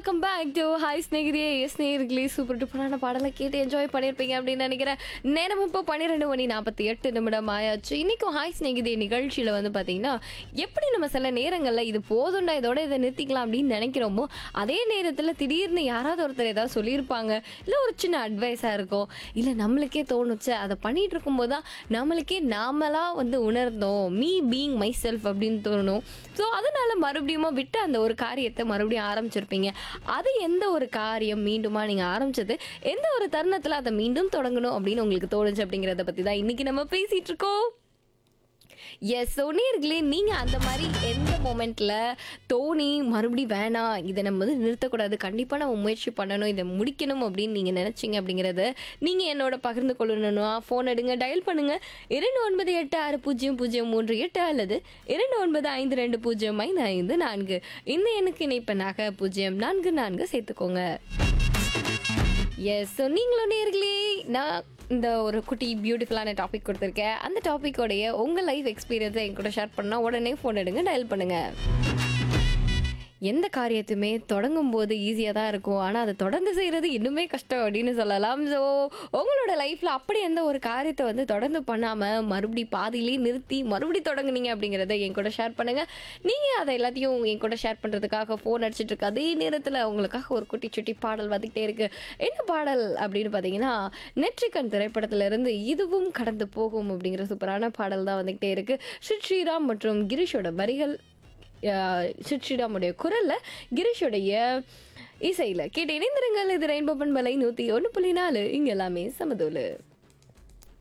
welcome back to hi ஸ்நேகிதியே எஸ் நேர்களே சூப்பர் டூப்பரான பாடலை கேட்டு என்ஜாய் பண்ணியிருப்பீங்க அப்படின்னு நினைக்கிறேன் நேரம் இப்போ பன்னிரெண்டு மணி நாற்பத்தி எட்டு நிமிடம் ஆயாச்சு இன்னைக்கும் ஹாய் ஸ்நேகிதியே நிகழ்ச்சியில் வந்து பார்த்தீங்கன்னா எப்படி நம்ம சில நேரங்களில் இது போதும்டா இதோட இதை நிறுத்திக்கலாம் அப்படின்னு நினைக்கிறோமோ அதே நேரத்தில் திடீர்னு யாராவது ஒருத்தர் ஏதாவது சொல்லியிருப்பாங்க இல்லை ஒரு சின்ன அட்வைஸாக இருக்கும் இல்லை நம்மளுக்கே தோணுச்சு அதை பண்ணிட்டு இருக்கும்போது தான் நம்மளுக்கே நாமளா வந்து உணர்ந்தோம் மீ பீயிங் மை செல்ஃப் அப்படின்னு தோணும் ஸோ அதனால மறுபடியும் விட்டு அந்த ஒரு காரியத்தை மறுபடியும் ஆரம்பிச்சிருப்பீங்க அது எந்த ஒரு காரியம் மீண்டுமா நீங்கள் ஆரம்பிச்சது எந்த ஒரு தருணத்தில் அதை மீண்டும் தொடங்கணும் அப்படின்னு உங்களுக்கு தோணுச்சு அப்படிங்கிறத பற்றி தான் இன்னைக்கு நம்ம பேசிட்டு இருக்கோம் எஸ் சொன்னீர்களே நீங்கள் அந்த மாதிரி எந்த மொமெண்ட்டில் தோணி மறுபடியும் வேணாம் இதை நம்ம வந்து நிறுத்தக்கூடாது கண்டிப்பாக நம்ம முயற்சி பண்ணணும் இதை முடிக்கணும் அப்படின்னு நீங்கள் நினச்சிங்க அப்படிங்கிறத நீங்கள் என்னோட பகிர்ந்து கொள்ளணும்னா ஃபோன் எடுங்க டயல் பண்ணுங்க இரண்டு ஒன்பது எட்டு ஆறு பூஜ்ஜியம் பூஜ்ஜியம் மூன்று எட்டு அல்லது இரண்டு ஒன்பது ஐந்து ரெண்டு பூஜ்ஜியம் ஐந்து ஐந்து நான்கு இந்த எண்ணுக்கு இணைப்பனாக பூஜ்ஜியம் நான்கு நான்கு சேர்த்துக்கோங்க எஸ் ஸோ நீங்களும் நேர்களே நான் இந்த ஒரு குட்டி பியூட்டிஃபுல்லான டாபிக் கொடுத்துருக்கேன் அந்த டாப்பிக்கோடைய உங்கள் லைஃப் எக்ஸ்பீரியன்ஸை என் கூட ஷேர் பண்ணால் உடனே ஃபோன் எடுங்க டயல் பண்ணுங்கள் எந்த காரியத்தையுமே தொடங்கும் போது ஈஸியாக தான் இருக்கும் ஆனால் அதை தொடர்ந்து செய்கிறது இன்னுமே கஷ்டம் அப்படின்னு சொல்லலாம் ஸோ உங்களோட லைஃப்பில் அப்படி எந்த ஒரு காரியத்தை வந்து தொடர்ந்து பண்ணாமல் மறுபடி பாதியிலே நிறுத்தி மறுபடி தொடங்குனீங்க அப்படிங்கிறத என் கூட ஷேர் பண்ணுங்கள் நீங்கள் அதை எல்லாத்தையும் என் கூட ஷேர் பண்ணுறதுக்காக ஃபோன் அடிச்சிட்டு இருக்கு அதே நேரத்தில் உங்களுக்காக ஒரு குட்டி சுட்டி பாடல் வந்துக்கிட்டே இருக்கு என்ன பாடல் அப்படின்னு பார்த்தீங்கன்னா நெற்றிக்கண் திரைப்படத்திலிருந்து இதுவும் கடந்து போகும் அப்படிங்கிற சூப்பரான பாடல் தான் வந்துக்கிட்டே இருக்கு ஸ்ரீ ஸ்ரீராம் மற்றும் கிரீஷோட வரிகள் சிட்சிடாமுடைய குரல்ல கிரீஷுடைய இசையில் கேட்டு இணைந்திருங்கள் இது ரெயின்போ பண்பலை நூற்றி ஒன்று புள்ளி நாலு இங்கே எல்லாமே சமதோலு